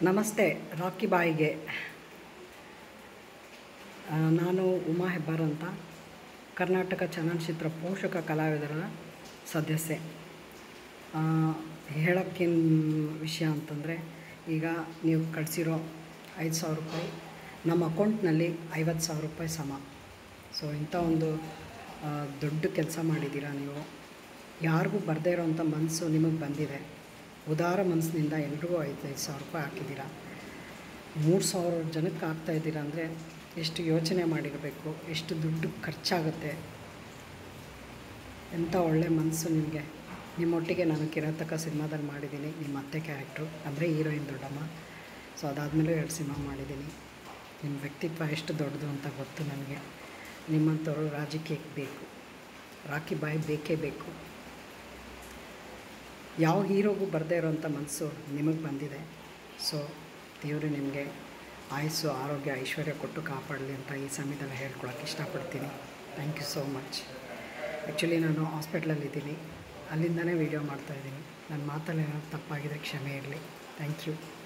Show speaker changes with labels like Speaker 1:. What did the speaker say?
Speaker 1: ನಮಸ್ತೆ ರಾಕಿ ಬಾಯಿಗೆ ಆ, ನಾನು ಉಮಾ ಹೆಬ್ಬಾರ್ ಅಂತ ಕರ್ನಾಟಕ ಚಲನಚಿತ್ರ ಪೋಷಕ ಕಲಾವಿದರ ಸದಸ್ಯೆ ಆ, ಹೇಳೋಕ್ಕಿನ್ ವಿಷಯ ಅಂತಂದರೆ ಈಗ ನೀವು ಕಳಿಸಿರೋ ಐದು ಸಾವಿರ ರೂಪಾಯಿ ನಮ್ಮ ಅಕೌಂಟ್ನಲ್ಲಿ ಐವತ್ತು ಸಾವಿರ ರೂಪಾಯಿ ಸಮ ಸೊ ಇಂಥ ಒಂದು ಆ, ದೊಡ್ಡ ಕೆಲಸ ಮಾಡಿದ್ದೀರಾ ನೀವು ಯಾರಿಗೂ ಬರದೇ ಇರೋವಂಥ ಮನಸ್ಸು ನಿಮಗೆ ಬಂದಿದೆ ಉದಾರ ಮನಸ್ಸಿನಿಂದ ಎಲ್ರಿಗೂ ಐದು ಐದು ಸಾವಿರ ರೂಪಾಯಿ ಹಾಕಿದ್ದೀರಾ ಮೂರು ಸಾವಿರ ಜನಕ್ಕೆ ಆಗ್ತಾ ಇದ್ದೀರಾ ಅಂದರೆ ಎಷ್ಟು ಯೋಚನೆ ಮಾಡಿರಬೇಕು ಎಷ್ಟು ದುಡ್ಡು ಖರ್ಚಾಗುತ್ತೆ ಎಂಥ ಒಳ್ಳೆ ಮನಸ್ಸು ನಿಮಗೆ ನಿಮ್ಮೊಟ್ಟಿಗೆ ನಾನು ಕಿರಾತಕ ಸಿನಿಮಾದಲ್ಲಿ ಮಾಡಿದ್ದೀನಿ ನಿಮ್ಮ ಅತ್ತೆ ಕ್ಯಾರೆಕ್ಟ್ರು ಅಂದರೆ ಹೀರೋಯಿನ್ ದೊಡ್ಡಮ್ಮ ಸೊ ಅದಾದಮೇಲೂ ಎರಡು ಸಿನಿಮಾ ಮಾಡಿದ್ದೀನಿ ನಿಮ್ಮ ವ್ಯಕ್ತಿತ್ವ ಎಷ್ಟು ದೊಡ್ಡದು ಅಂತ ಗೊತ್ತು ನನಗೆ ನಿಮ್ಮಂಥವ್ರು ರಾಜಕೀಯಕ್ಕೆ ಬೇಕು ರಾಕಿ ಬಾಯಿ ಬೇಕೇ ಬೇಕು ಯಾವ ಹೀರೋಗೂ ಬರದೇ ಇರೋವಂಥ ಮನಸ್ಸು ನಿಮಗೆ ಬಂದಿದೆ ಸೊ ದೇವರು ನಿಮಗೆ ಆಯುಸ್ಸು ಆರೋಗ್ಯ ಐಶ್ವರ್ಯ ಕೊಟ್ಟು ಕಾಪಾಡಲಿ ಅಂತ ಈ ಸಮಯದಲ್ಲಿ ಹೇಳ್ಕೊಳಕ್ಕೆ ಇಷ್ಟಪಡ್ತೀನಿ thank you so much actually ನಾನು ಹಾಸ್ಪಿಟ್ಲಲ್ಲಿದ್ದೀನಿ ಅಲ್ಲಿಂದನೇ ವೀಡಿಯೋ ಮಾಡ್ತಾಯಿದ್ದೀನಿ ನನ್ನ ಮಾತಲ್ಲಿ ಏನಾದ್ರು ತಪ್ಪಾಗಿದ್ರೆ ಕ್ಷಮೆ ಇರಲಿ ಥ್ಯಾಂಕ್ ಯು